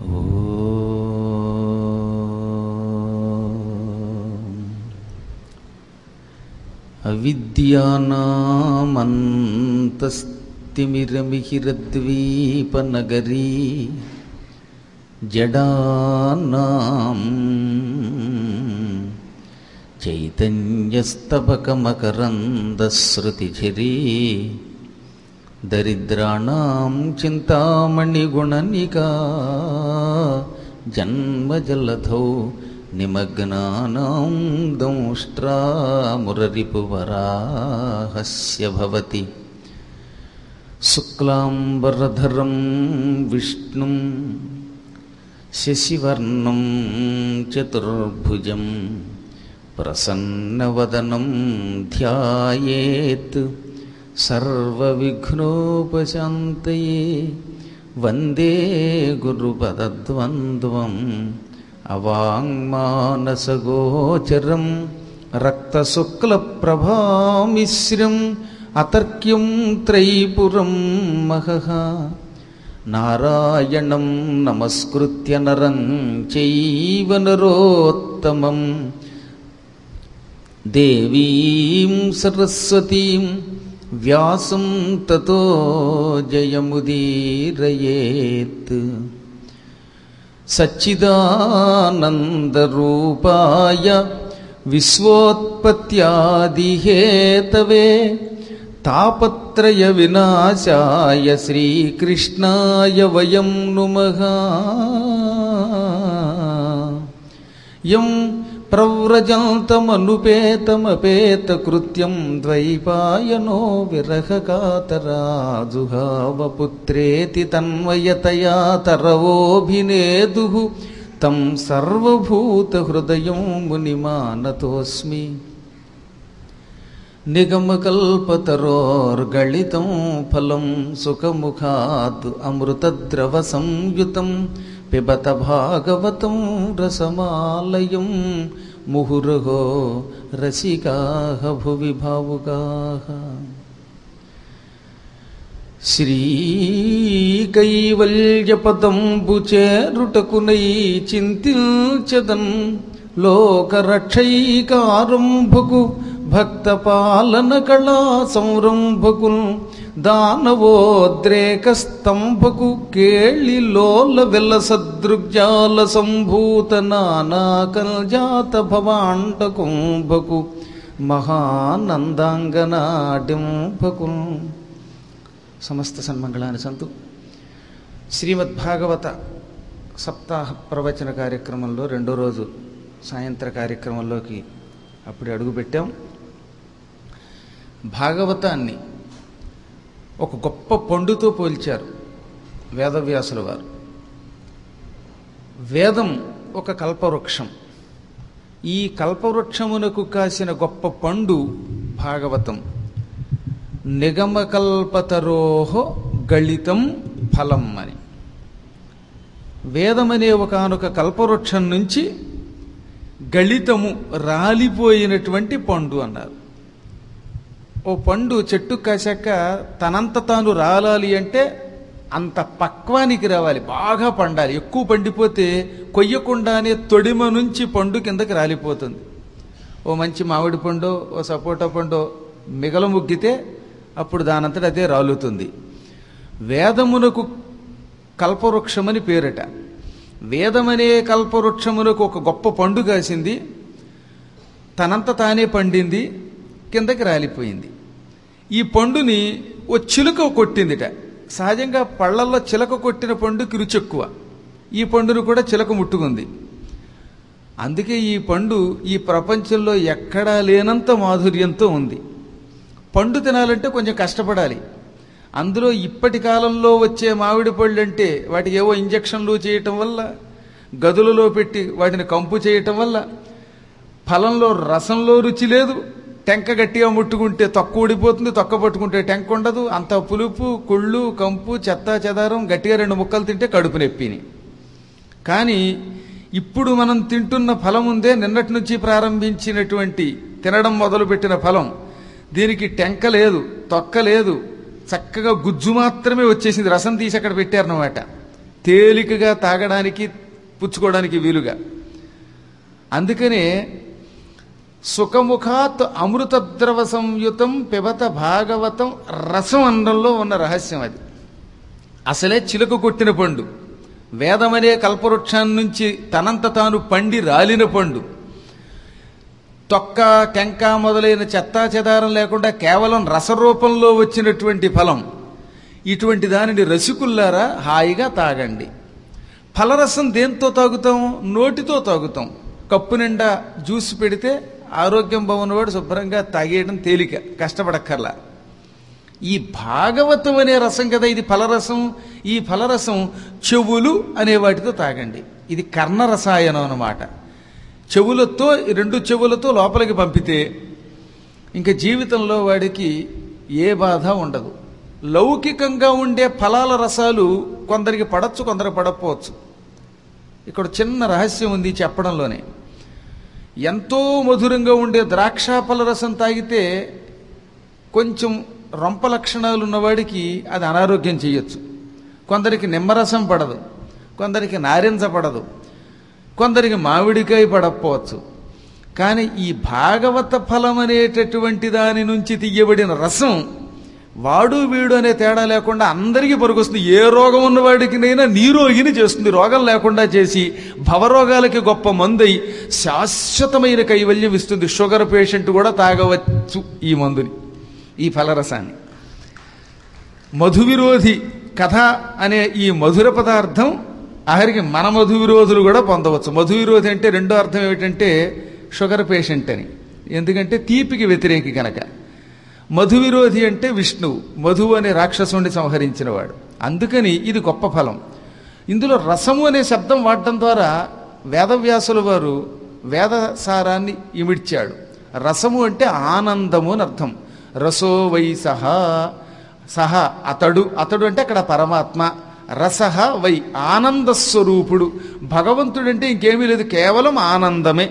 అవిద్యానామంతస్తిమిరమిహిరద్వీపనగరీ జడానాం చైతన్యస్తబకమకరందశ్రుతిఝరీ దరిద్రాణం చింతామణిగుణనికా జన్మజలధౌ నిమగ్నానాం దంష్ట్రామురరిపువరాహస్య భవతి శుక్లాంబరధరం విష్ణుం శశివర్ణం చతుర్భుజం ప్రసన్నవదనం ధ్యాయేత్ సర్వవిఘ్నోపశాంతయే వందే గురుపదద్వంద్వం అవాంగ్మానసగోచరం రక్తశుక్లప్రభామిశ్రం అతర్క్యం త్రైపురం మహః నారాయణం నమస్కృత్య నరం చైవ నరోత్తమం దేవీం సరస్వతీం వ్యాసం తతో జయముదీరయేత్ సచ్చిదానందరూపాయ విశ్వోత్పత్యాదిహేతవే తాపత్రయ వినాశాయ శ్రీకృష్ణాయ వయం నుమః యం ప్రవ్రజంతమనుపేతమపేతకృత్యం ద్వైపాయనో విరహకాతరాజుహావపుత్రేతి తన్మయతయా తరవోభినేదు తం సర్వభూతహృదయం మునిమానతోస్మి నిగమకల్పతరోర్గళితం ఫలం సుఖముఖాద్ అమృతద్రవసంయుతం పిబత భాగవతం రసమాలయం ముహురహో రసికా భువి భావుకా శ్రీకైవల్యపదంబుచేరుటకునై చింతిల్చదన్ లోకరక్షైకారంభకు భక్తపాలన కళా సంరంభకుల్ దానవోద్రేక స్తంభకు కేళి లోల వెల్ల సదృగ్జాల సంభూత నానాకల్జాత భవాండ కుంభకు మహానందాంగనాడింభకు సమస్త సన్మంగళాన్ని సంతు శ్రీమద్భాగవత సప్తాహ ప్రవచన కార్యక్రమంలో రెండో రోజు సాయంత్ర కార్యక్రమంలోకి అప్పుడే అడుగుపెట్టాం భాగవతాన్ని ఒక గొప్ప పండుతో పోల్చారు వేదవ్యాసుల వారు వేదం ఒక కల్పవృక్షం ఈ కల్పవృక్షమునకు కాసిన గొప్ప పండు భాగవతం నిగమకల్పతరోహో గళితం ఫలం అని వేదమనే ఒకనొక కల్పవృక్షం నుంచి గళితము రాలిపోయినటువంటి పండు అన్నారు ఓ పండు చెట్టు కాశాక తనంత తాను రాలాలి అంటే అంత పక్వానికి రావాలి బాగా పండాలి ఎక్కువ పండిపోతే కొయ్యకుండానే తొడిమ నుంచి పండు కిందకి రాలిపోతుంది ఓ మంచి మామిడి పండు ఓ సపోటా పండు మిగల ముగ్గితే అప్పుడు దానంతట అదే రాలుతుంది వేదమునకు కల్పవృక్షమని పేరట వేదమనే కల్పవృక్షమునకు ఒక గొప్ప పండు కాసింది తనంత తానే పండింది కిందకి రాలిపోయింది ఈ పండుని ఓ చిలుక కొట్టిందిట సహజంగా పళ్ళల్లో చిలక కొట్టిన పండుకి రుచి ఎక్కువ ఈ పండును కూడా చిలక ముట్టుకుంది అందుకే ఈ పండు ఈ ప్రపంచంలో ఎక్కడా లేనంత మాధుర్యంతో ఉంది పండు తినాలంటే కొంచెం కష్టపడాలి అందులో ఇప్పటి కాలంలో వచ్చే మామిడి పళ్ళు అంటే వాటికి ఏవో ఇంజక్షన్లు చేయటం వల్ల గదులలో పెట్టి వాటిని కంపు చేయటం వల్ల ఫలంలో రసంలో రుచి లేదు టెంక గట్టిగా ముట్టుకుంటే తొక్క ఊడిపోతుంది తొక్క పట్టుకుంటే టెంక ఉండదు అంత పులుపు కుళ్ళు కంపు చెత్త చెదారం గట్టిగా రెండు ముక్కలు తింటే కడుపు నొప్పిని కానీ ఇప్పుడు మనం తింటున్న ఫలం ఉందే నిన్నటి నుంచి ప్రారంభించినటువంటి తినడం మొదలుపెట్టిన ఫలం దీనికి టెంక లేదు తొక్క లేదు చక్కగా గుజ్జు మాత్రమే వచ్చేసింది రసం తీసి అక్కడ పెట్టారనమాట తేలికగా తాగడానికి పుచ్చుకోవడానికి వీలుగా అందుకనే సుఖముఖాత్ అమృతద్రవ సంయుతం పిబత భాగవతం రసం అనడంలో ఉన్న రహస్యం అది అసలే చిలుక కొట్టిన పండు వేదమనే కల్పవృక్షాన్ని నుంచి తనంత తాను పండి రాలిన పండు తొక్క టెంక మొదలైన చెత్తా చెదారం లేకుండా కేవలం రసరూపంలో వచ్చినటువంటి ఫలం ఇటువంటి దానిని రసికుల్లారా హాయిగా తాగండి ఫలరసం దేంతో తాగుతాం నోటితో తాగుతాం కప్పు నిండా జ్యూస్ పెడితే ఆరోగ్యం బాగున్నవాడు శుభ్రంగా తాగేయడం తేలిక కష్టపడక్కర్లా ఈ భాగవతం అనే రసం కదా ఇది ఫలరసం ఈ ఫలరసం చెవులు అనే వాటితో తాగండి ఇది కర్ణరసాయనం అన్నమాట చెవులతో ఈ రెండు చెవులతో లోపలికి పంపితే ఇంకా జీవితంలో వాడికి ఏ బాధ ఉండదు లౌకికంగా ఉండే ఫలాల రసాలు కొందరికి పడచ్చు కొందరికి పడకపోవచ్చు ఇక్కడ చిన్న రహస్యం ఉంది చెప్పడంలోనే ఎంతో మధురంగా ఉండే ద్రాక్ష ఫల రసం తాగితే కొంచెం రొంప లక్షణాలు ఉన్నవాడికి అది అనారోగ్యం చేయొచ్చు కొందరికి నిమ్మరసం పడదు కొందరికి నారింజ పడదు కొందరికి మామిడికాయ పడకపోవచ్చు కానీ ఈ భాగవత ఫలం అనేటటువంటి దాని నుంచి తీయబడిన రసం వాడు వీడు అనే తేడా లేకుండా అందరికీ పరుకొస్తుంది ఏ రోగం ఉన్నవాడికినైనా నీరోగిని చేస్తుంది రోగం లేకుండా చేసి భవరోగాలకి గొప్ప మందై శాశ్వతమైన కైవల్యం ఇస్తుంది షుగర్ పేషెంట్ కూడా తాగవచ్చు ఈ మందుని ఈ ఫలరసాన్ని మధు విరోధి కథ అనే ఈ మధుర పదార్థం ఆఖరికి మన మధు విరోధులు కూడా పొందవచ్చు మధు విరోధి అంటే రెండో అర్థం ఏమిటంటే షుగర్ పేషెంట్ అని ఎందుకంటే తీపికి వ్యతిరేకి కనుక మధు విరోధి అంటే విష్ణువు మధువు అనే రాక్షసుని సంహరించినవాడు అందుకని ఇది గొప్ప ఫలం ఇందులో రసము అనే శబ్దం వాడటం ద్వారా వేదవ్యాసుల వారు వేదసారాన్ని ఇమిడ్చాడు రసము అంటే ఆనందము అని అర్థం రసో వై సహా సహ అతడు అతడు అంటే అక్కడ పరమాత్మ రసహ వై ఆనంద స్వరూపుడు భగవంతుడంటే ఇంకేమీ లేదు కేవలం ఆనందమే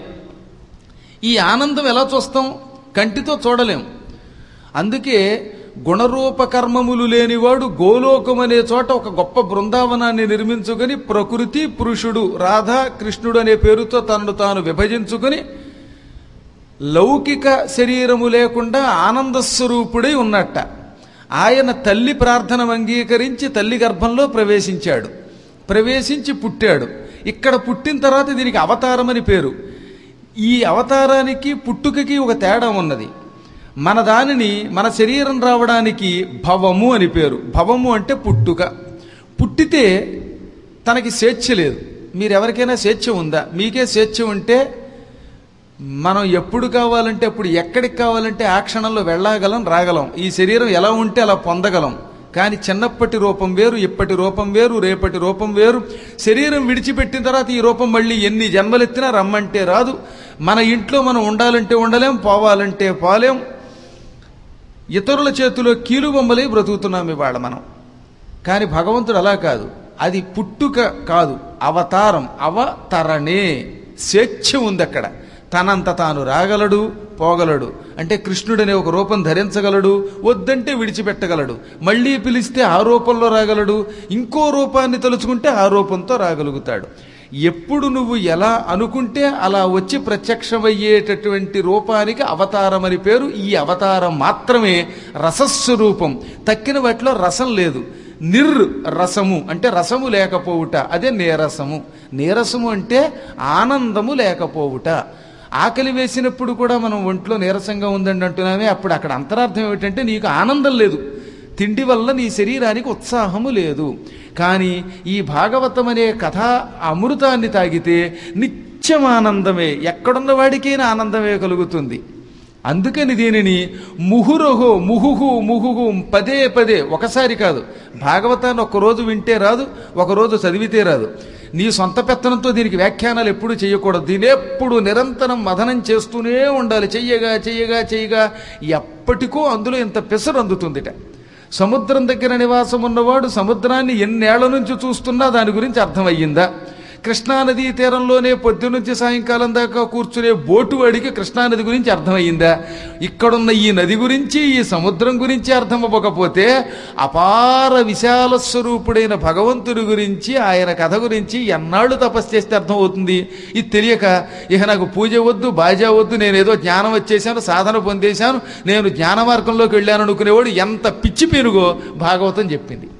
ఈ ఆనందం ఎలా చూస్తాం కంటితో చూడలేం అందుకే గుణరూప కర్మములు లేనివాడు గోలోకం అనే చోట ఒక గొప్ప బృందావనాన్ని నిర్మించుకొని ప్రకృతి పురుషుడు రాధా కృష్ణుడు అనే పేరుతో తనను తాను విభజించుకొని లౌకిక శరీరము లేకుండా ఆనంద స్వరూపుడై ఉన్నట్ట ఆయన తల్లి ప్రార్థన అంగీకరించి తల్లి గర్భంలో ప్రవేశించాడు ప్రవేశించి పుట్టాడు ఇక్కడ పుట్టిన తర్వాత దీనికి అవతారం అని పేరు ఈ అవతారానికి పుట్టుకకి ఒక తేడా ఉన్నది మన దానిని మన శరీరం రావడానికి భవము అని పేరు భవము అంటే పుట్టుక పుట్టితే తనకి స్వేచ్ఛ లేదు మీరు ఎవరికైనా స్వేచ్ఛ ఉందా మీకే స్వేచ్ఛ ఉంటే మనం ఎప్పుడు కావాలంటే అప్పుడు ఎక్కడికి కావాలంటే ఆ క్షణంలో వెళ్ళగలం రాగలం ఈ శరీరం ఎలా ఉంటే అలా పొందగలం కానీ చిన్నప్పటి రూపం వేరు ఇప్పటి రూపం వేరు రేపటి రూపం వేరు శరీరం విడిచిపెట్టిన తర్వాత ఈ రూపం మళ్ళీ ఎన్ని జన్మలెత్తినా రమ్మంటే రాదు మన ఇంట్లో మనం ఉండాలంటే ఉండలేం పోవాలంటే పోలేం ఇతరుల చేతిలో కీలుబొమ్మలై బ్రతుకుతున్నాం ఇవాళ మనం కానీ భగవంతుడు అలా కాదు అది పుట్టుక కాదు అవతారం అవతరణే స్వేచ్ఛ ఉంది అక్కడ తనంత తాను రాగలడు పోగలడు అంటే కృష్ణుడనే ఒక రూపం ధరించగలడు వద్దంటే విడిచిపెట్టగలడు మళ్ళీ పిలిస్తే ఆ రూపంలో రాగలడు ఇంకో రూపాన్ని తలుచుకుంటే ఆ రూపంతో రాగలుగుతాడు ఎప్పుడు నువ్వు ఎలా అనుకుంటే అలా వచ్చి ప్రత్యక్షమయ్యేటటువంటి రూపానికి అవతారం అని పేరు ఈ అవతారం మాత్రమే రసస్వరూపం తక్కిన వాటిలో రసం లేదు నిర్ రసము అంటే రసము లేకపోవుట అదే నీరసము నీరసము అంటే ఆనందము లేకపోవుట ఆకలి వేసినప్పుడు కూడా మనం ఒంట్లో నీరసంగా ఉందండి అంటున్నామే అప్పుడు అక్కడ అంతరార్థం ఏమిటంటే నీకు ఆనందం లేదు తిండి వల్ల నీ శరీరానికి ఉత్సాహము లేదు కానీ ఈ భాగవతం అనే కథ అమృతాన్ని తాగితే నిత్యం ఆనందమే ఎక్కడున్న వాడికైనా ఆనందమే కలుగుతుంది అందుకని దీనిని ముహురహో ముహుహు ముహుహు పదే పదే ఒకసారి కాదు భాగవతాన్ని ఒకరోజు వింటే రాదు ఒకరోజు చదివితే రాదు నీ సొంత పెత్తనంతో దీనికి వ్యాఖ్యానాలు ఎప్పుడు చేయకూడదు దీని ఎప్పుడు నిరంతరం మదనం చేస్తూనే ఉండాలి చెయ్యగా చెయ్యగా చెయ్యగా ఎప్పటికో అందులో ఇంత పెసరు అందుతుందిట సముద్రం దగ్గర నివాసం ఉన్నవాడు సముద్రాన్ని ఎన్నేళ్ల నుంచి చూస్తున్నా దాని గురించి అర్థమయ్యిందా కృష్ణానదీ తీరంలోనే పొద్దునుంచి సాయంకాలం దాకా కూర్చునే బోటు వాడికి కృష్ణానది గురించి అర్థమయ్యిందా ఇక్కడున్న ఈ నది గురించి ఈ సముద్రం గురించి అర్థం అవ్వకపోతే అపార విశాల స్వరూపుడైన భగవంతుడి గురించి ఆయన కథ గురించి ఎన్నాళ్ళు తపస్సు చేస్తే అర్థమవుతుంది ఇది తెలియక ఇక నాకు పూజ వద్దు బాజా వద్దు నేను ఏదో జ్ఞానం వచ్చేసాను సాధన పొందేశాను నేను జ్ఞాన మార్గంలోకి వెళ్ళాను అనుకునేవాడు ఎంత పిచ్చి పెరుగో భాగవతం చెప్పింది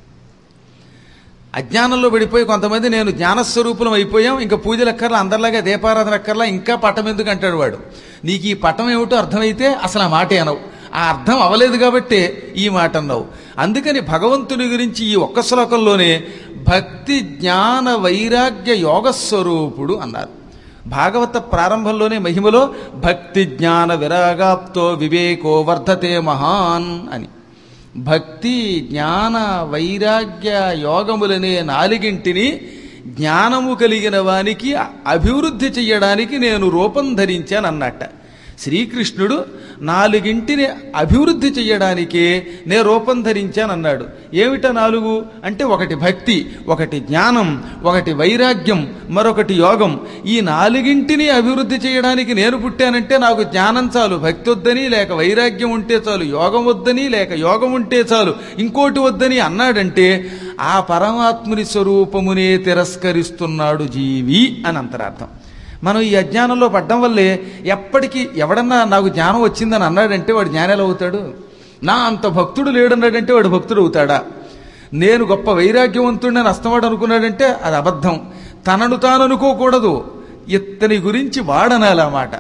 అజ్ఞానంలో పడిపోయి కొంతమంది నేను జ్ఞానస్వరూపులం అయిపోయాం ఇంకా పూజలు ఎక్కర్లా అందరిలాగా దీపారాధన ఎక్కర్లా ఇంకా పటం ఎందుకు అంటాడు వాడు నీకు ఈ పటం ఏమిటో అర్థమైతే అసలు ఆ మాటే అనవు ఆ అర్థం అవలేదు కాబట్టే ఈ మాట అన్నావు అందుకని భగవంతుని గురించి ఈ ఒక్క శ్లోకంలోనే భక్తి జ్ఞాన వైరాగ్య యోగ స్వరూపుడు అన్నారు భాగవత ప్రారంభంలోనే మహిమలో భక్తి జ్ఞాన విరాగాప్తో వివేకో వర్ధతే మహాన్ అని భక్తి జ్ఞాన వైరాగ్య యోగములనే నాలుగింటిని జ్ఞానము కలిగిన వానికి అభివృద్ధి చెయ్యడానికి నేను రూపం ధరించానన్నట్ట శ్రీకృష్ణుడు నాలుగింటిని అభివృద్ధి చెయ్యడానికే నే రూపం ధరించానన్నాడు ఏమిట నాలుగు అంటే ఒకటి భక్తి ఒకటి జ్ఞానం ఒకటి వైరాగ్యం మరొకటి యోగం ఈ నాలుగింటిని అభివృద్ధి చేయడానికి నేను పుట్టానంటే నాకు జ్ఞానం చాలు భక్తి వద్దని లేక వైరాగ్యం ఉంటే చాలు యోగం వద్దని లేక యోగం ఉంటే చాలు ఇంకోటి వద్దని అన్నాడంటే ఆ పరమాత్ముని స్వరూపమునే తిరస్కరిస్తున్నాడు జీవి అని అంతరార్థం మనం ఈ అజ్ఞానంలో పడ్డం వల్లే ఎప్పటికీ ఎవడన్నా నాకు జ్ఞానం వచ్చిందని అన్నాడంటే వాడు జ్ఞానాలు అవుతాడు నా అంత భక్తుడు లేడన్నాడంటే వాడు భక్తుడు అవుతాడా నేను గొప్ప వైరాగ్యవంతుడని అస్తవాడు అనుకున్నాడంటే అది అబద్ధం తనను తాను అనుకోకూడదు ఇతని గురించి వాడనాలన్నమాట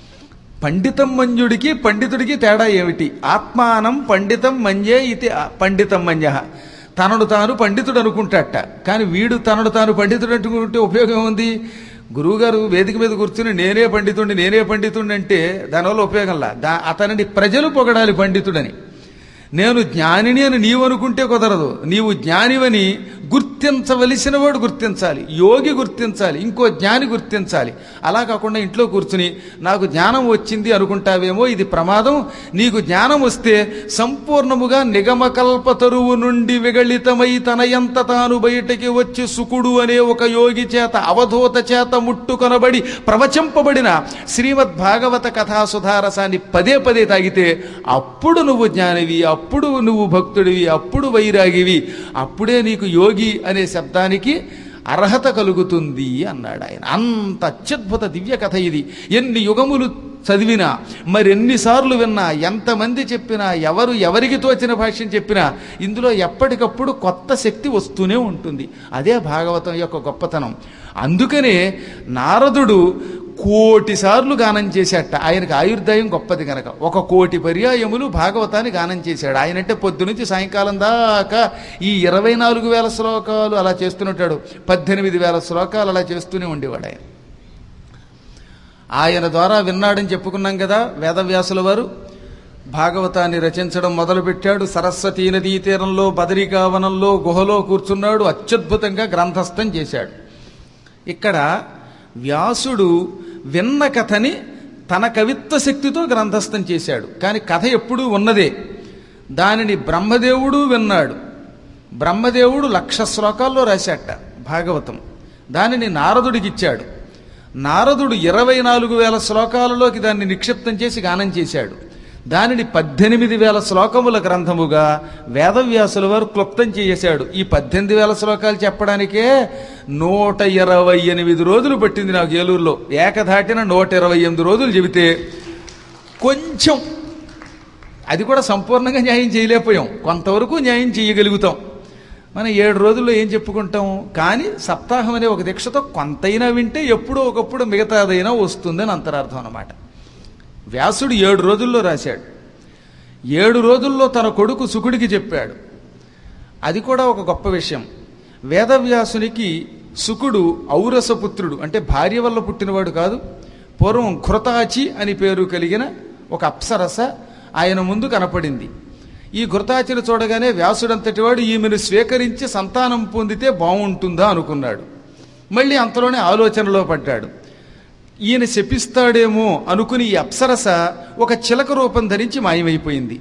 పండితం మంజుడికి పండితుడికి తేడా ఏమిటి ఆత్మానం పండితం మంజే ఇది పండితం మంజ తనను తాను పండితుడు అనుకుంటాట కానీ వీడు తనను తాను పండితుడు అనుకుంటే ఉపయోగం ఉంది గురువుగారు వేదిక మీద కూర్చుని నేనే పండితుడిని నేనే పండితుడిని అంటే దానివల్ల ఉపయోగంలా దా అతనిని ప్రజలు పొగడాలి పండితుడని నేను జ్ఞానిని అని నీవు అనుకుంటే కుదరదు నీవు జ్ఞానివని గుర్తించవలసిన వాడు గుర్తించాలి యోగి గుర్తించాలి ఇంకో జ్ఞాని గుర్తించాలి అలా కాకుండా ఇంట్లో కూర్చుని నాకు జ్ఞానం వచ్చింది అనుకుంటావేమో ఇది ప్రమాదం నీకు జ్ఞానం వస్తే సంపూర్ణముగా నిగమకల్ప తరువు నుండి విగళితమై తనయంత తాను బయటకి వచ్చి సుకుడు అనే ఒక యోగి చేత అవధూత చేత ముట్టుకొనబడి ప్రవచింపబడిన శ్రీమద్ భాగవత కథా సుధారసాన్ని పదే పదే తాగితే అప్పుడు నువ్వు జ్ఞానివి అప్పుడు నువ్వు భక్తుడివి అప్పుడు వైరాగివి అప్పుడే నీకు యోగి అనే శబ్దానికి అర్హత కలుగుతుంది అన్నాడు ఆయన అంత అత్యద్భుత దివ్య కథ ఇది ఎన్ని యుగములు చదివినా మరెన్నిసార్లు విన్నా ఎంతమంది చెప్పినా ఎవరు ఎవరికి తోచిన భాష్యం చెప్పినా ఇందులో ఎప్పటికప్పుడు కొత్త శక్తి వస్తూనే ఉంటుంది అదే భాగవతం యొక్క గొప్పతనం అందుకనే నారదుడు కోటి సార్లు గానం చేశాట ఆయనకు ఆయుర్దాయం గొప్పది గనక ఒక కోటి పర్యాయములు భాగవతాన్ని గానం చేశాడు ఆయనంటే పొద్దు నుంచి సాయంకాలం దాకా ఈ ఇరవై నాలుగు వేల శ్లోకాలు అలా చేస్తుంటాడు పద్దెనిమిది వేల శ్లోకాలు అలా చేస్తూనే ఉండేవాడు ఆయన ఆయన ద్వారా విన్నాడని చెప్పుకున్నాం కదా వేదవ్యాసుల వారు భాగవతాన్ని రచించడం మొదలుపెట్టాడు సరస్వతీ నదీ తీరంలో బదరికావనంలో గుహలో కూర్చున్నాడు అత్యద్భుతంగా గ్రంథస్థం చేశాడు ఇక్కడ వ్యాసుడు విన్న కథని తన కవిత్వ శక్తితో గ్రంథస్థం చేశాడు కానీ కథ ఎప్పుడూ ఉన్నదే దానిని బ్రహ్మదేవుడు విన్నాడు బ్రహ్మదేవుడు లక్ష శ్లోకాల్లో రాశాట భాగవతం దానిని నారదుడికి ఇచ్చాడు నారదుడు ఇరవై నాలుగు వేల శ్లోకాలలోకి దాన్ని నిక్షిప్తం చేసి గానం చేశాడు దానిని పద్దెనిమిది వేల శ్లోకముల గ్రంథముగా వేదవ్యాసుల వారు క్లుప్తం చేశాడు ఈ పద్దెనిమిది వేల శ్లోకాలు చెప్పడానికే నూట ఇరవై ఎనిమిది రోజులు పట్టింది నాకు ఏలూరులో ఏకధాటిన నూట ఇరవై ఎనిమిది రోజులు చెబితే కొంచెం అది కూడా సంపూర్ణంగా న్యాయం చేయలేకపోయాం కొంతవరకు న్యాయం చేయగలుగుతాం మనం ఏడు రోజుల్లో ఏం చెప్పుకుంటాం కానీ సప్తాహం అనే ఒక దీక్షతో కొంతైనా వింటే ఎప్పుడో ఒకప్పుడు మిగతాదైనా వస్తుందని అంతరార్థం అన్నమాట వ్యాసుడు ఏడు రోజుల్లో రాశాడు ఏడు రోజుల్లో తన కొడుకు సుకుడికి చెప్పాడు అది కూడా ఒక గొప్ప విషయం వేదవ్యాసునికి సుకుడు ఔరసపుత్రుడు అంటే భార్య వల్ల పుట్టినవాడు కాదు పూర్వం ఘృతాచి అని పేరు కలిగిన ఒక అప్సరస ఆయన ముందు కనపడింది ఈ ఘృతాచిని చూడగానే వ్యాసుడంతటి వాడు ఈమెను స్వీకరించి సంతానం పొందితే బాగుంటుందా అనుకున్నాడు మళ్ళీ అంతలోనే ఆలోచనలో పడ్డాడు ఈయన శపిస్తాడేమో అనుకుని ఈ అప్సరస ఒక చిలక రూపం ధరించి మాయమైపోయింది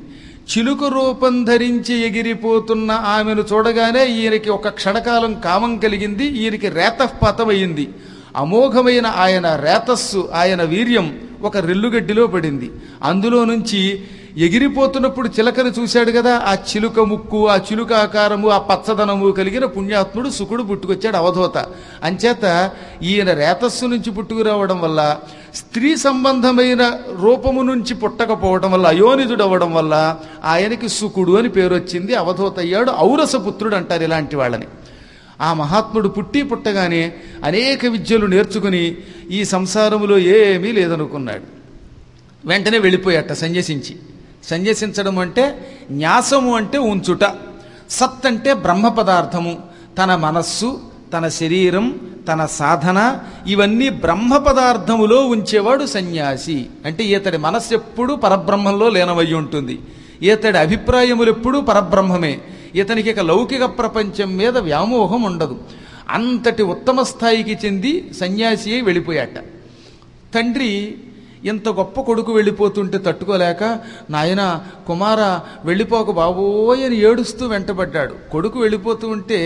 చిలుక రూపం ధరించి ఎగిరిపోతున్న ఆమెను చూడగానే ఈయనకి ఒక క్షణకాలం కామం కలిగింది ఈయనకి రేతపాతమయ్యింది అమోఘమైన ఆయన రేతస్సు ఆయన వీర్యం ఒక రెల్లుగడ్డిలో పడింది అందులో నుంచి ఎగిరిపోతున్నప్పుడు చిలకను చూశాడు కదా ఆ చిలుక ముక్కు ఆ చిలుక ఆకారము ఆ పచ్చదనము కలిగిన పుణ్యాత్ముడు సుకుడు పుట్టుకొచ్చాడు అవధూత అంచేత ఈయన రేతస్సు నుంచి పుట్టుకురావడం వల్ల స్త్రీ సంబంధమైన రూపము నుంచి పుట్టకపోవడం వల్ల అయోనిజుడు అవ్వడం వల్ల ఆయనకి సుకుడు అని పేరు వచ్చింది అవధూత అయ్యాడు ఔరసపుత్రుడు అంటారు ఇలాంటి వాళ్ళని ఆ మహాత్ముడు పుట్టి పుట్టగానే అనేక విద్యలు నేర్చుకుని ఈ సంసారములో ఏమీ లేదనుకున్నాడు వెంటనే వెళ్ళిపోయాట సన్యసించి సన్యసించడం అంటే న్యాసము అంటే ఉంచుట సత్ అంటే బ్రహ్మ పదార్థము తన మనస్సు తన శరీరం తన సాధన ఇవన్నీ బ్రహ్మ పదార్థములో ఉంచేవాడు సన్యాసి అంటే ఈతడి మనస్సు ఎప్పుడూ పరబ్రహ్మంలో లీనమయ్యి ఉంటుంది ఈతడి అభిప్రాయములు ఎప్పుడూ పరబ్రహ్మమే ఇతనికి ఇక లౌకిక ప్రపంచం మీద వ్యామోహం ఉండదు అంతటి ఉత్తమ స్థాయికి చెంది సన్యాసి అయి వెళ్ళిపోయాట తండ్రి ఇంత గొప్ప కొడుకు వెళ్ళిపోతుంటే తట్టుకోలేక నాయన కుమార వెళ్ళిపోక బాబోయ్ అని ఏడుస్తూ వెంటబడ్డాడు కొడుకు వెళ్ళిపోతూ ఉంటే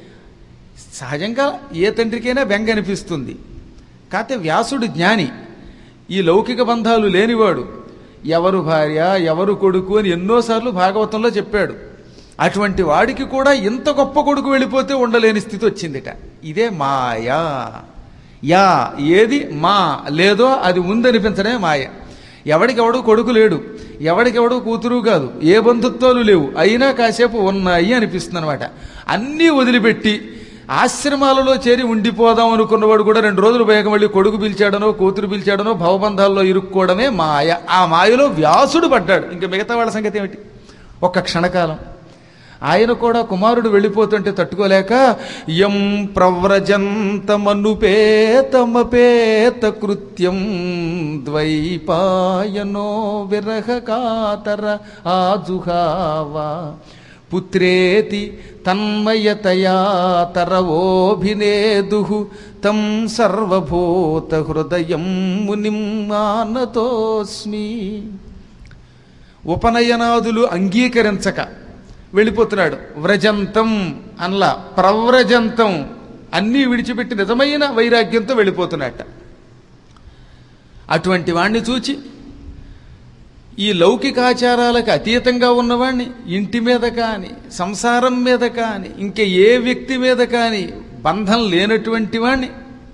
సహజంగా ఏ తండ్రికైనా బెంగ అనిపిస్తుంది కాకపోతే వ్యాసుడు జ్ఞాని ఈ లౌకిక బంధాలు లేనివాడు ఎవరు భార్య ఎవరు కొడుకు అని ఎన్నోసార్లు భాగవతంలో చెప్పాడు అటువంటి వాడికి కూడా ఇంత గొప్ప కొడుకు వెళ్ళిపోతే ఉండలేని స్థితి వచ్చిందిట ఇదే మాయా యా ఏది మా లేదో అది ఉందనిపించడమే మాయ ఎవడికెవడు కొడుకు లేడు ఎవడికెవడు కూతురు కాదు ఏ బంధుత్వాలు లేవు అయినా కాసేపు ఉన్నాయి అనిపిస్తుంది అనమాట అన్నీ వదిలిపెట్టి ఆశ్రమాలలో చేరి ఉండిపోదాం అనుకున్నవాడు కూడా రెండు రోజులు పోయాక మళ్ళీ కొడుకు పిలిచాడనో కూతురు పిలిచాడనో భవబంధాల్లో ఇరుక్కోవడమే మాయ ఆ మాయలో వ్యాసుడు పడ్డాడు ఇంకా మిగతా వాళ్ళ సంగతి ఏమిటి ఒక్క క్షణకాలం ఆయన కూడా కుమారుడు వెళ్ళిపోతుంటే తట్టుకోలేక యం ప్రవ్రజంతమనుపేతమపేత కృత్యం ద్వైపాయనో విరహకాతర ఆజుహావా పుత్రేతి తన్మయతయా తరవోభినేదు తం సర్వభూత హృదయం మునిం మానతోస్మి ఉపనయనాదులు అంగీకరించక వెళ్ళిపోతున్నాడు వ్రజంతం అన్లా ప్రవ్రజంతం అన్నీ విడిచిపెట్టి నిజమైన వైరాగ్యంతో వెళ్ళిపోతున్నట్ట అటువంటి వాణ్ణి చూచి ఈ లౌకికాచారాలకు అతీతంగా ఉన్నవాణ్ణి ఇంటి మీద కానీ సంసారం మీద కానీ ఇంక ఏ వ్యక్తి మీద కానీ బంధం లేనటువంటి వాణ్ణి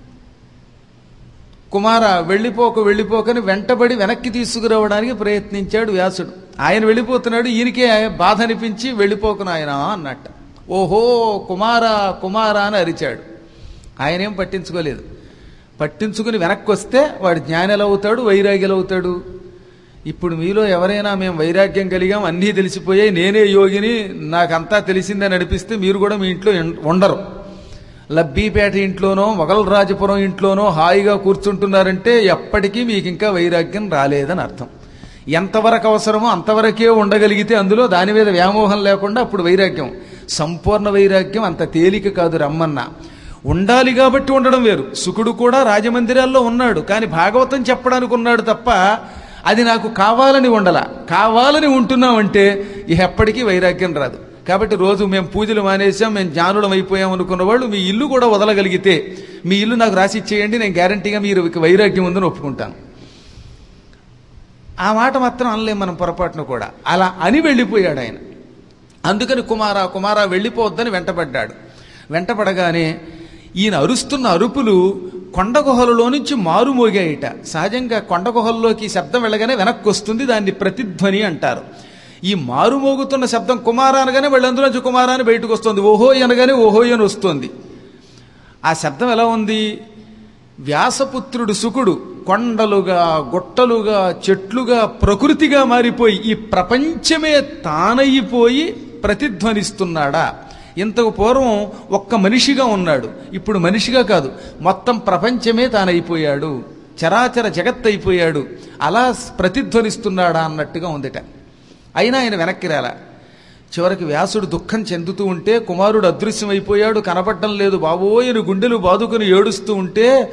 కుమార వెళ్ళిపోక వెళ్ళిపోకని వెంటబడి వెనక్కి తీసుకురావడానికి ప్రయత్నించాడు వ్యాసుడు ఆయన వెళ్ళిపోతున్నాడు ఈయనకే బాధ అనిపించి వెళ్ళిపోకును ఆయన అన్నట్ట ఓహో కుమారా కుమారా అని అరిచాడు ఆయనేం పట్టించుకోలేదు పట్టించుకుని వెనక్కి వస్తే వాడు జ్ఞాని ఎలా అవుతాడు వైరాగ్యులు అవుతాడు ఇప్పుడు మీలో ఎవరైనా మేము వైరాగ్యం కలిగాం అన్నీ తెలిసిపోయాయి నేనే యోగిని నాకంతా తెలిసిందని అనిపిస్తే మీరు కూడా మీ ఇంట్లో ఉండరు లబ్బీపేట ఇంట్లోనో మొగలరాజపురం ఇంట్లోనో హాయిగా కూర్చుంటున్నారంటే ఎప్పటికీ మీకు ఇంకా వైరాగ్యం రాలేదని అర్థం ఎంతవరకు అవసరమో అంతవరకే ఉండగలిగితే అందులో దాని మీద వ్యామోహం లేకుండా అప్పుడు వైరాగ్యం సంపూర్ణ వైరాగ్యం అంత తేలిక కాదు రమ్మన్న ఉండాలి కాబట్టి ఉండడం వేరు సుకుడు కూడా రాజమందిరాల్లో ఉన్నాడు కానీ భాగవతం చెప్పడానికి ఉన్నాడు తప్ప అది నాకు కావాలని ఉండలా కావాలని ఉంటున్నామంటే ఇక ఎప్పటికీ వైరాగ్యం రాదు కాబట్టి రోజు మేము పూజలు మానేసాం మేము జ్ఞానులం అయిపోయాం అనుకున్న వాళ్ళు మీ ఇల్లు కూడా వదలగలిగితే మీ ఇల్లు నాకు రాసి ఇచ్చేయండి నేను గ్యారంటీగా మీరు వైరాగ్యం ఉందని ఒప్పుకుంటాను ఆ మాట మాత్రం అనలేం మనం పొరపాటును కూడా అలా అని వెళ్ళిపోయాడు ఆయన అందుకని కుమారా కుమారా వెళ్ళిపోవద్దని వెంటబడ్డాడు వెంటపడగానే ఈయన అరుస్తున్న అరుపులు కొండ గుహలలో నుంచి మారుమోగాయిట సహజంగా కొండ గుహల్లోకి శబ్దం వెళ్ళగానే వెనక్కి వస్తుంది దాన్ని ప్రతిధ్వని అంటారు ఈ మారుమోగుతున్న శబ్దం కుమార అనగానే వాళ్ళందులోంచి కుమార అని బయటకు వస్తుంది ఓహో అనగానే ఓహో అని వస్తుంది ఆ శబ్దం ఎలా ఉంది వ్యాసపుత్రుడు సుకుడు కొండలుగా గుట్టలుగా చెట్లుగా ప్రకృతిగా మారిపోయి ఈ ప్రపంచమే తానయిపోయి ప్రతిధ్వనిస్తున్నాడా ఇంతకు పూర్వం ఒక్క మనిషిగా ఉన్నాడు ఇప్పుడు మనిషిగా కాదు మొత్తం ప్రపంచమే తానైపోయాడు చరాచర జగత్ అయిపోయాడు అలా ప్రతిధ్వనిస్తున్నాడా అన్నట్టుగా ఉందిట అయినా ఆయన వెనక్కి రాలా చివరికి వ్యాసుడు దుఃఖం చెందుతూ ఉంటే కుమారుడు అదృశ్యమైపోయాడు కనపడటం లేదు బాబోయని గుండెలు బాదుకుని ఏడుస్తూ ఉంటే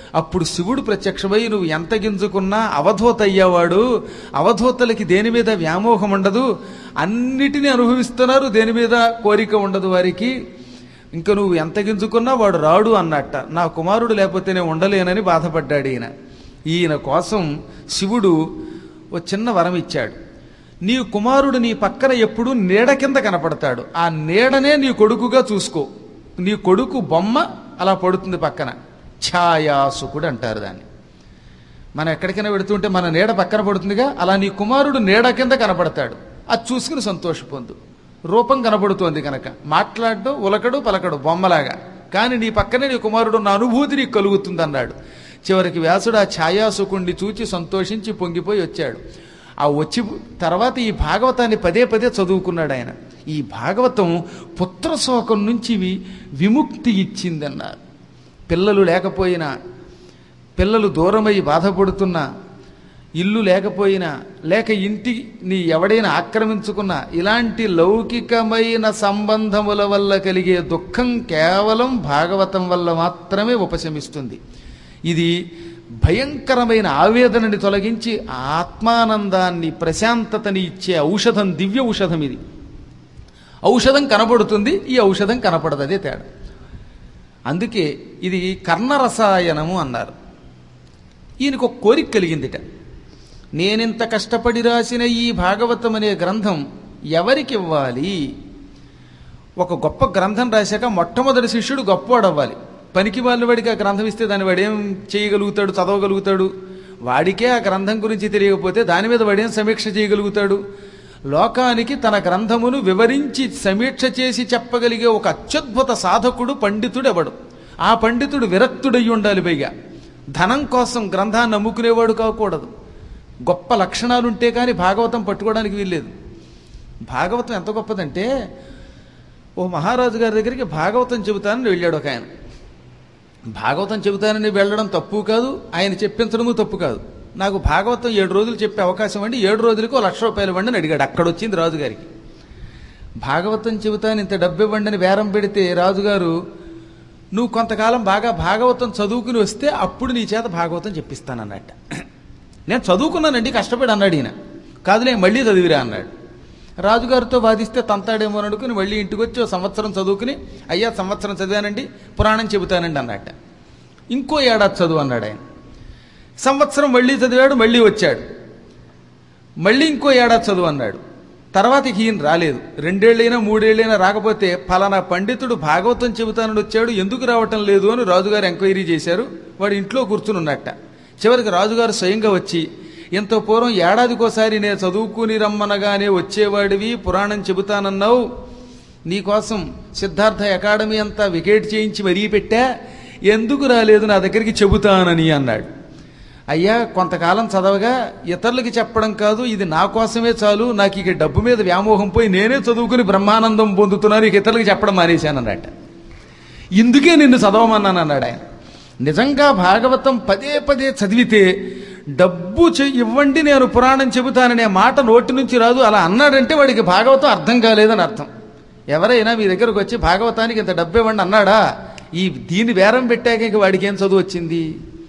అప్పుడు శివుడు ప్రత్యక్షమై నువ్వు ఎంత గింజుకున్నా అవధూత అయ్యేవాడు అవధూతలకి దేని మీద వ్యామోహం ఉండదు అన్నిటినీ అనుభవిస్తున్నారు దేని మీద కోరిక ఉండదు వారికి ఇంకా నువ్వు ఎంత గింజుకున్నా వాడు రాడు అన్నట్ట నా కుమారుడు లేకపోతే నేను ఉండలేనని బాధపడ్డాడు ఈయన ఈయన కోసం శివుడు ఓ చిన్న వరం ఇచ్చాడు నీ కుమారుడు నీ పక్కన ఎప్పుడు నీడ కింద కనపడతాడు ఆ నీడనే నీ కొడుకుగా చూసుకో నీ కొడుకు బొమ్మ అలా పడుతుంది పక్కన ఛాయాసుకుడు అంటారు దాన్ని మనం ఎక్కడికైనా పెడుతుంటే మన నీడ పక్కన పడుతుందిగా అలా నీ కుమారుడు నీడ కింద కనపడతాడు అది చూసుకుని సంతోష పొందు రూపం కనపడుతోంది కనుక మాట్లాడడం ఉలకడు పలకడు బొమ్మలాగా కానీ నీ పక్కనే నీ కుమారుడు ఉన్న అనుభూతి నీకు కలుగుతుంది అన్నాడు చివరికి వ్యాసుడు ఆ ఛాయాసుకుణ్ణి చూచి సంతోషించి పొంగిపోయి వచ్చాడు ఆ వచ్చి తర్వాత ఈ భాగవతాన్ని పదే పదే చదువుకున్నాడు ఆయన ఈ భాగవతం పుత్రశోకం నుంచి వి- విముక్తి ఇచ్చిందన్నారు పిల్లలు లేకపోయినా పిల్లలు దూరమై బాధపడుతున్నా ఇల్లు లేకపోయినా లేక ఇంటిని ఎవడైనా ఆక్రమించుకున్నా ఇలాంటి లౌకికమైన సంబంధముల వల్ల కలిగే దుఃఖం కేవలం భాగవతం వల్ల మాత్రమే ఉపశమిస్తుంది ఇది భయంకరమైన ఆవేదనని తొలగించి ఆత్మానందాన్ని ప్రశాంతతని ఇచ్చే ఔషధం దివ్య ఔషధం ఇది ఔషధం కనబడుతుంది ఈ ఔషధం కనపడదు అదే తేడా అందుకే ఇది కర్ణరసాయనము అన్నారు ఈయనకు ఒక కోరిక కలిగిందిట నేనింత కష్టపడి రాసిన ఈ భాగవతం అనే గ్రంథం ఎవరికి ఇవ్వాలి ఒక గొప్ప గ్రంథం రాశాక మొట్టమొదటి శిష్యుడు గొప్పవాడు అవ్వాలి పనికి వాళ్ళ వాడికి ఆ గ్రంథం ఇస్తే దాన్ని వాడేం చేయగలుగుతాడు చదవగలుగుతాడు వాడికే ఆ గ్రంథం గురించి తెలియకపోతే దాని మీద వాడేం సమీక్ష చేయగలుగుతాడు లోకానికి తన గ్రంథమును వివరించి సమీక్ష చేసి చెప్పగలిగే ఒక అత్యద్భుత సాధకుడు పండితుడు ఎవడు ఆ పండితుడు విరక్తుడయ్యి ఉండాలి పైగా ధనం కోసం గ్రంథాన్ని నమ్ముకునేవాడు కాకూడదు గొప్ప లక్షణాలుంటే కానీ భాగవతం పట్టుకోవడానికి వీల్లేదు భాగవతం ఎంత గొప్పదంటే ఓ మహారాజు గారి దగ్గరికి భాగవతం చెబుతానని వెళ్ళాడు ఒక ఆయన భాగవతం చెబుతానని వెళ్ళడం తప్పు కాదు ఆయన చెప్పించడము తప్పు కాదు నాకు భాగవతం ఏడు రోజులు చెప్పే అవకాశం అండి ఏడు రోజులకు ఓ లక్ష రూపాయలు ఇవ్వండి అని అడిగాడు అక్కడ వచ్చింది రాజుగారికి భాగవతం చెబుతాను ఇంత డబ్బు ఇవ్వండి అని బేరం పెడితే రాజుగారు నువ్వు కొంతకాలం బాగా భాగవతం చదువుకుని వస్తే అప్పుడు నీ చేత భాగవతం చెప్పిస్తానన్నట్ట నేను చదువుకున్నానండి కష్టపడి అన్నాడు ఈయన కాదులే మళ్ళీ చదివిరా అన్నాడు రాజుగారితో వాదిస్తే తంతాడేమో అని అనుకుని మళ్ళీ ఇంటికి వచ్చి ఓ సంవత్సరం చదువుకుని అయ్యా సంవత్సరం చదివానండి పురాణం చెబుతానండి అన్నట్ట ఇంకో ఏడాది చదువు అన్నాడు ఆయన సంవత్సరం మళ్ళీ చదివాడు మళ్ళీ వచ్చాడు మళ్ళీ ఇంకో ఏడాది చదువు అన్నాడు తర్వాత ఇక ఈయన రాలేదు రెండేళ్ళైనా మూడేళ్ళైనా రాకపోతే ఫలానా పండితుడు భాగవతం చెబుతానని వచ్చాడు ఎందుకు రావటం లేదు అని రాజుగారు ఎంక్వైరీ చేశారు వాడు ఇంట్లో కూర్చుని ఉన్నట్ట చివరికి రాజుగారు స్వయంగా వచ్చి ఎంతో పూర్వం ఏడాదికోసారి నేను చదువుకుని రమ్మనగానే వచ్చేవాడివి పురాణం చెబుతానన్నావు నీకోసం సిద్ధార్థ అకాడమీ అంతా వికెట్ చేయించి మరీ పెట్టా ఎందుకు రాలేదు నా దగ్గరికి చెబుతానని అన్నాడు అయ్యా కొంతకాలం చదవగా ఇతరులకి చెప్పడం కాదు ఇది నా కోసమే చాలు నాకు ఇక డబ్బు మీద వ్యామోహం పోయి నేనే చదువుకుని బ్రహ్మానందం పొందుతున్నాను ఇక ఇతరులకి చెప్పడం మానేశానన్నట ఇందుకే నిన్ను చదవమన్నాను అన్నాడు ఆయన నిజంగా భాగవతం పదే పదే చదివితే డబ్బు చె- ఇవ్వండి నేను పురాణం చెబుతాననే మాట నోటి నుంచి రాదు అలా అన్నాడంటే వాడికి భాగవతం అర్థం కాలేదని అర్థం ఎవరైనా మీ దగ్గరకు వచ్చి భాగవతానికి ఇంత డబ్బు ఇవ్వండి అన్నాడా ఈ దీని బేరం పెట్టాక ఇంక వాడికి ఏం చదువు వచ్చింది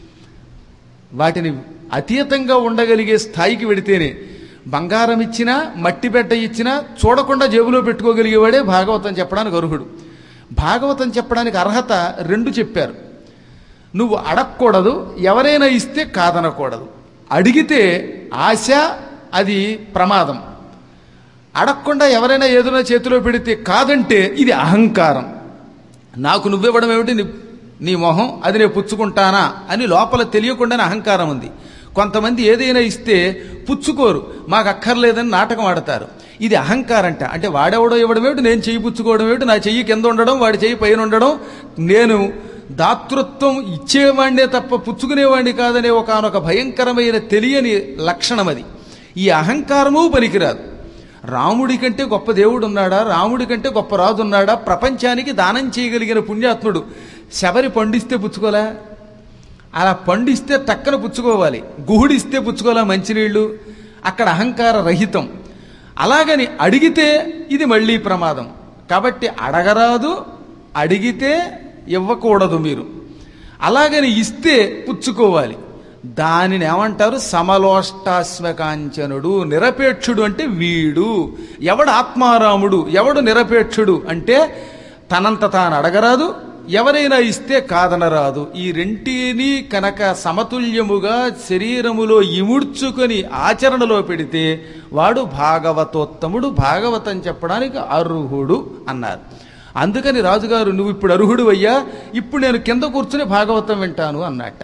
వాటిని అతీతంగా ఉండగలిగే స్థాయికి వెడితేనే బంగారం ఇచ్చినా మట్టి బిడ్డ ఇచ్చినా చూడకుండా జేబులో పెట్టుకోగలిగేవాడే భాగవతం చెప్పడానికి అర్హుడు భాగవతం చెప్పడానికి అర్హత రెండు చెప్పారు నువ్వు అడగకూడదు ఎవరైనా ఇస్తే కాదనకూడదు అడిగితే ఆశ అది ప్రమాదం అడగకుండా ఎవరైనా ఏదైనా చేతిలో పెడితే కాదంటే ఇది అహంకారం నాకు నువ్వివ్వడం ఏమిటి నీ నీ మొహం అది నేను పుచ్చుకుంటానా అని లోపల తెలియకుండానే అహంకారం ఉంది కొంతమంది ఏదైనా ఇస్తే పుచ్చుకోరు మాకు అక్కర్లేదని నాటకం ఆడతారు ఇది అహంకారంట అంటే వాడెవడో ఇవ్వడం ఏమిటి నేను చెయ్యి పుచ్చుకోవడం ఏమిటి నా చెయ్యి కింద ఉండడం వాడి చెయ్యి పైన ఉండడం నేను దాతృత్వం ఇచ్చేవాడినే తప్ప పుచ్చుకునేవాడిని కాదనే ఒకనొక భయంకరమైన తెలియని లక్షణం అది ఈ అహంకారము పనికిరాదు రాముడి కంటే గొప్ప దేవుడు ఉన్నాడా రాముడి కంటే గొప్ప రాజు ఉన్నాడా ప్రపంచానికి దానం చేయగలిగిన పుణ్యాత్ముడు శబరి పండిస్తే పుచ్చుకోలే అలా పండిస్తే టక్కన పుచ్చుకోవాలి గుహుడిస్తే పుచ్చుకోలే మంచినీళ్ళు అక్కడ అహంకార రహితం అలాగని అడిగితే ఇది మళ్ళీ ప్రమాదం కాబట్టి అడగరాదు అడిగితే ఇవ్వకూడదు మీరు అలాగని ఇస్తే పుచ్చుకోవాలి దానిని ఏమంటారు సమలోష్టాశ్వకాంచనుడు నిరపేక్షుడు అంటే వీడు ఎవడు ఆత్మారాముడు ఎవడు నిరపేక్షుడు అంటే తనంత తాను అడగరాదు ఎవరైనా ఇస్తే కాదనరాదు ఈ రెంటిని కనుక సమతుల్యముగా శరీరములో ఇముడ్చుకొని ఆచరణలో పెడితే వాడు భాగవతోత్తముడు భాగవతం చెప్పడానికి అర్హుడు అన్నారు అందుకని రాజుగారు నువ్వు ఇప్పుడు అర్హుడు అయ్యా ఇప్పుడు నేను కింద కూర్చుని భాగవతం వింటాను అన్నట్ట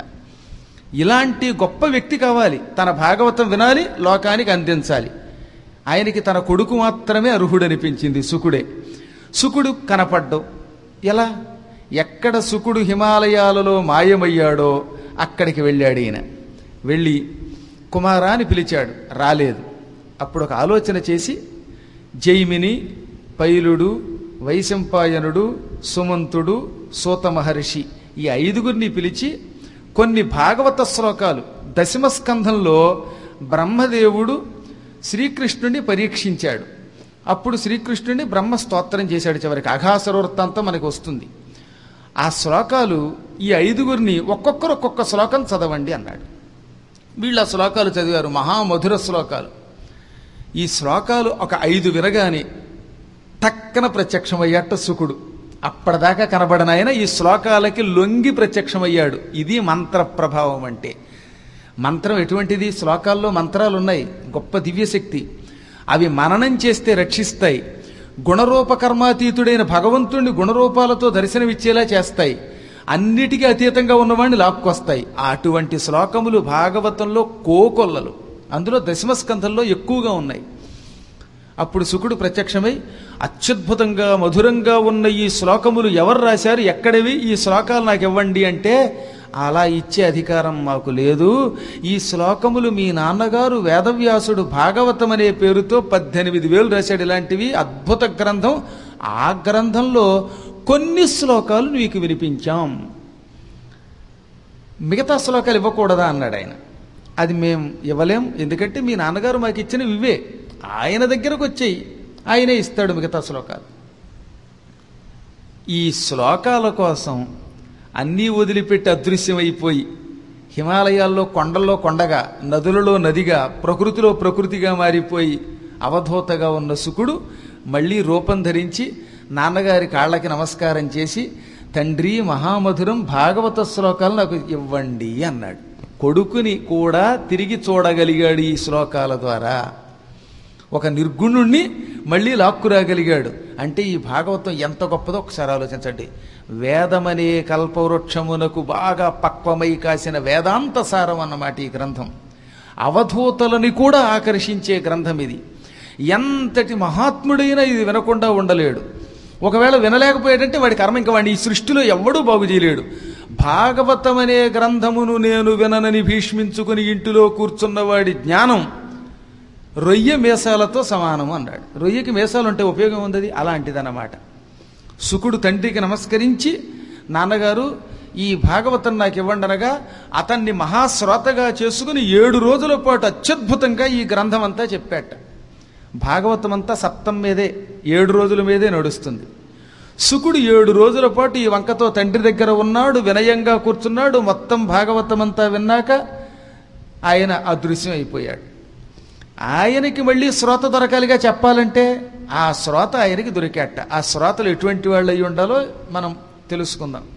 ఇలాంటి గొప్ప వ్యక్తి కావాలి తన భాగవతం వినాలి లోకానికి అందించాలి ఆయనకి తన కొడుకు మాత్రమే అర్హుడనిపించింది సుకుడే సుకుడు కనపడ్డం ఎలా ఎక్కడ సుకుడు హిమాలయాలలో మాయమయ్యాడో అక్కడికి వెళ్ళాడు ఈయన వెళ్ళి కుమారా అని పిలిచాడు రాలేదు అప్పుడు ఒక ఆలోచన చేసి జైమిని పైలుడు వైశంపాయనుడు సుమంతుడు సూత మహర్షి ఈ ఐదుగురిని పిలిచి కొన్ని భాగవత శ్లోకాలు దశమ స్కంధంలో బ్రహ్మదేవుడు శ్రీకృష్ణుడిని పరీక్షించాడు అప్పుడు శ్రీకృష్ణుడిని బ్రహ్మ స్తోత్రం చేశాడు చివరికి అఘాసుర వృత్తాంతం మనకు వస్తుంది ఆ శ్లోకాలు ఈ ఐదుగురిని ఒక్కొక్కరు ఒక్కొక్క శ్లోకం చదవండి అన్నాడు వీళ్ళు ఆ శ్లోకాలు చదివారు మహామధుర శ్లోకాలు ఈ శ్లోకాలు ఒక ఐదు వినగానే టక్కన ప్రత్యక్షమయ్యాట సుకుడు అప్పటిదాకా కనబడిన ఆయన ఈ శ్లోకాలకి లొంగి ప్రత్యక్షమయ్యాడు ఇది మంత్ర ప్రభావం అంటే మంత్రం ఎటువంటిది శ్లోకాల్లో మంత్రాలు ఉన్నాయి గొప్ప దివ్యశక్తి అవి మననం చేస్తే రక్షిస్తాయి గుణరూపకర్మాతీతుడైన భగవంతుడిని గుణరూపాలతో దర్శనమిచ్చేలా చేస్తాయి అన్నిటికీ అతీతంగా ఉన్నవాడిని లాక్కొస్తాయి అటువంటి శ్లోకములు భాగవతంలో కోకొల్లలు అందులో దశమస్కంధంలో ఎక్కువగా ఉన్నాయి అప్పుడు శుకుడు ప్రత్యక్షమై అత్యద్భుతంగా మధురంగా ఉన్న ఈ శ్లోకములు ఎవరు రాశారు ఎక్కడివి ఈ శ్లోకాలు నాకు ఇవ్వండి అంటే అలా ఇచ్చే అధికారం మాకు లేదు ఈ శ్లోకములు మీ నాన్నగారు వేదవ్యాసుడు భాగవతం అనే పేరుతో పద్దెనిమిది వేలు రాశాడు ఇలాంటివి అద్భుత గ్రంథం ఆ గ్రంథంలో కొన్ని శ్లోకాలు నీకు వినిపించాం మిగతా శ్లోకాలు ఇవ్వకూడదా అన్నాడు ఆయన అది మేం ఇవ్వలేం ఎందుకంటే మీ నాన్నగారు మాకు ఇచ్చిన ఇవే ఆయన దగ్గరకు వచ్చేయి ఆయనే ఇస్తాడు మిగతా శ్లోకాలు ఈ శ్లోకాల కోసం అన్నీ వదిలిపెట్టి అదృశ్యమైపోయి హిమాలయాల్లో కొండల్లో కొండగా నదులలో నదిగా ప్రకృతిలో ప్రకృతిగా మారిపోయి అవధూతగా ఉన్న సుకుడు మళ్ళీ రూపం ధరించి నాన్నగారి కాళ్ళకి నమస్కారం చేసి తండ్రి మహామధురం భాగవత శ్లోకాలు నాకు ఇవ్వండి అన్నాడు కొడుకుని కూడా తిరిగి చూడగలిగాడు ఈ శ్లోకాల ద్వారా ఒక నిర్గుణుణ్ణి మళ్ళీ లాక్కురాగలిగాడు అంటే ఈ భాగవతం ఎంత గొప్పదో ఒకసారి ఆలోచించండి వేదమనే కల్పవృక్షమునకు బాగా పక్వమై కాసిన వేదాంత సారం అన్నమాట ఈ గ్రంథం అవధూతలని కూడా ఆకర్షించే గ్రంథం ఇది ఎంతటి మహాత్ముడైనా ఇది వినకుండా ఉండలేడు ఒకవేళ వినలేకపోయాడంటే వాడి కర్మ ఇంకా వాడిని ఈ సృష్టిలో ఎవ్వడూ బాగు చేయలేడు భాగవతం అనే గ్రంథమును నేను విననని భీష్మించుకుని ఇంటిలో కూర్చున్న వాడి జ్ఞానం రొయ్య మేసాలతో సమానము అన్నాడు రొయ్యకి మేసాలు ఉంటే ఉపయోగం ఉంది అలాంటిదన్నమాట సుకుడు తండ్రికి నమస్కరించి నాన్నగారు ఈ భాగవతం నాకు ఇవ్వండి అనగా అతన్ని మహాశ్రోతగా చేసుకుని ఏడు రోజుల పాటు అత్యద్భుతంగా ఈ గ్రంథం అంతా చెప్పాట భాగవతం అంతా సప్తం మీదే ఏడు రోజుల మీదే నడుస్తుంది సుకుడు ఏడు రోజుల పాటు ఈ వంకతో తండ్రి దగ్గర ఉన్నాడు వినయంగా కూర్చున్నాడు మొత్తం భాగవతం అంతా విన్నాక ఆయన అదృశ్యం అయిపోయాడు ఆయనకి మళ్ళీ శ్రోత దొరకాలిగా చెప్పాలంటే ఆ శ్రోత ఆయనకి దొరికాట ఆ శ్రోతలు ఎటువంటి వాళ్ళు అయి ఉండాలో మనం తెలుసుకుందాం